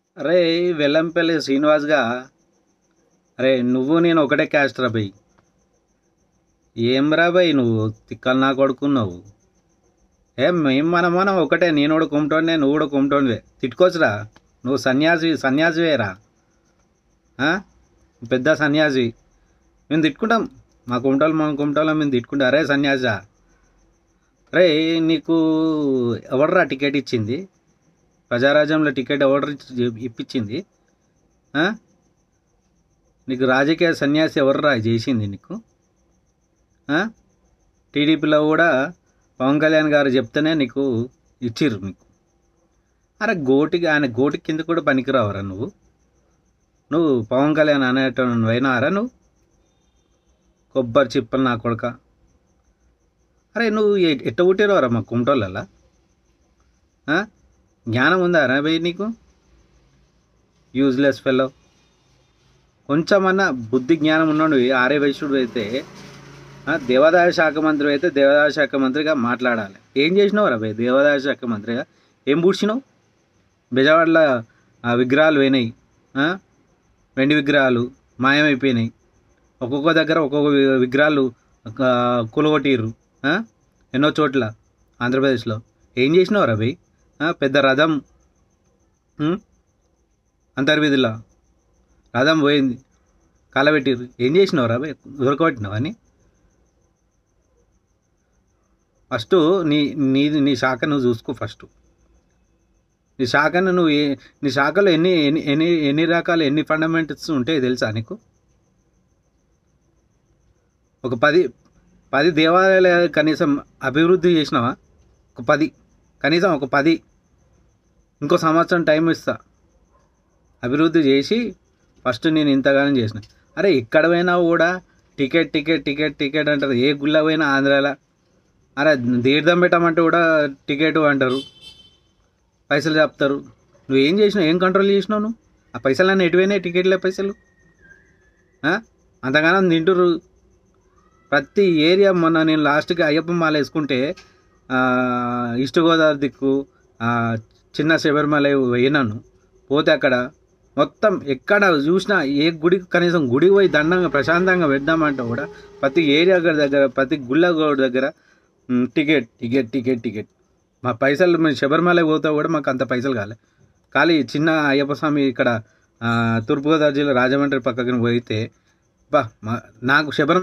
అరే వెల్లంపల్లి శ్రీనివాస్గా అరే నువ్వు నేను ఒకటే క్యాస్ట్ రా బయ్ ఏం రా బయ్ నువ్వు తిక్కలు నా కొడుకున్నావు ఏ మేము మనం మనం ఒకటే నేను కూడా కుమ్టోండే నువ్వు కూడా కుమ్టోండివే తిట్టుకోవచ్చురా నువ్వు సన్యాసి సన్యాసివేరా ఆ? పెద్ద సన్యాసి మేము తిట్టుకుంటాం మా కుమటోళ్ళు మా కుమటోళ్ళం మేము తిట్టుకుంటాం అరే సన్యాసా రే నీకు ఎవడరా టికెట్ ఇచ్చింది ప్రజారాజ్యంలో టికెట్ ఎవరు ఇప్పించింది ఆ? నీకు రాజకీయ సన్యాసి ఎవర్రా చేసింది నీకు ఆ? టీడీపీలో కూడా పవన్ కళ్యాణ్ గారు చెప్తేనే నీకు ఇచ్చిర్రు నీకు అరే గోటికి ఆయన గోటి కింద కూడా పనికిరావరా నువ్వు నువ్వు పవన్ కళ్యాణ్ అనేటోను అయినారా నువ్వు కొబ్బరి చిప్పలు నా కొడక అరే నువ్వు ఎ- ఎట్ట పుట్టిరవరా మా కుమటోళ్ళ జ్ఞానం ఉందా రా భయ్ నీకు యూజ్లెస్ ఫెలో కొంచెమన్నా బుద్ధి జ్ఞానం ఉన్నాడు ఆర్య వైశ్యుడు అయితే ఆ, దేవాదాయ శాఖ మంత్రి అయితే దేవాదాయ శాఖ మంత్రిగా మాట్లాడాలి ఏం చేసినావు రా భయ్ దేవాదాయ శాఖ మంత్రిగా ఏం పూడ్చినావు బెజవాడలో ఆ విగ్రహాలు పోయినాయి ఆ? వెండి విగ్రహాలు మాయమైపోయినాయి ఒక్కొక్క దగ్గర ఒక్కొక్క వి- విగ్రహాలు ఆ, కూలగొట్టిర్రు ఆ? ఎన్నో చోట్ల ఆంధ్రప్రదేశ్లో ఏం చేసినావు రవి పెద్ద రథం ఉం? అంతర్వీధిలో రథం పోయింది కాలబెట్టిర్రు ఏం చేసినావు రవి దొరకబెట్టినావు అని ఫస్ట్ నీ నీ నీ శాఖ నువ్వు చూసుకో ఫస్ట్ నీ శాఖను నువ్వు ఏ నీ శాఖలో ఎన్ని ఎన్ని ఎన్ని ఎన్ని రకాల ఎన్ని ఫండమెంటల్స్ ఉంటాయో తెలుసా నీకు ఒక పది పది దేవాలయాలు కనీసం అభివృద్ధి చేసినావా ఒక పది కనీసం ఒక పది ఇంకో సంవత్సరం టైం ఇస్తా అభివృద్ధి చేసి ఫస్ట్ నేను ఇంతగానం చేసిన అరే ఎక్కడ పోయినా కూడా టికెట్ టికెట్ టికెట్ టికెట్ అంటారు ఏ గుళ్ళ పోయినా ఆంధ్రాలో అరే తీర్థం పెట్టమంటే కూడా టికెట్ అంటారు పైసలు చెప్తారు నువ్వు ఏం చేసినావు ఏం కంట్రోల్ చేసినావు నువ్వు ఆ పైసలన్నీ ఎటువైనాయి టికెట్లే పైసలు ఆ? అంతగానం తింటురు ప్రతి ఏరియా మొన్న నేను లాస్ట్కి అయ్యప్ప మాల వేసుకుంటే ఆ, ఈస్ట్ గోదావరి దిక్కు ఆ, చిన్న శబరిమల పోయినాను పోతే అక్కడ మొత్తం ఎక్కడ చూసినా ఏ గుడికి కనీసం గుడికి పోయి దండంగా ప్రశాంతంగా పెడదామంటే కూడా ప్రతి ఏరియా దగ్గర ప్రతి గుళ్ళ గోడ దగ్గర um, ticket ticket ticket ticket మా పైసలు మేము శబరిమల పోతా కూడా మాకు అంత పైసలు కాలే ఖాళీ చిన్న అయ్యప్ప స్వామి ఇక్కడ ఆ, తూర్పుగోదావరి జిల్లా రాజమండ్రి పక్కకి పోయితే బా మా నాకు శబరి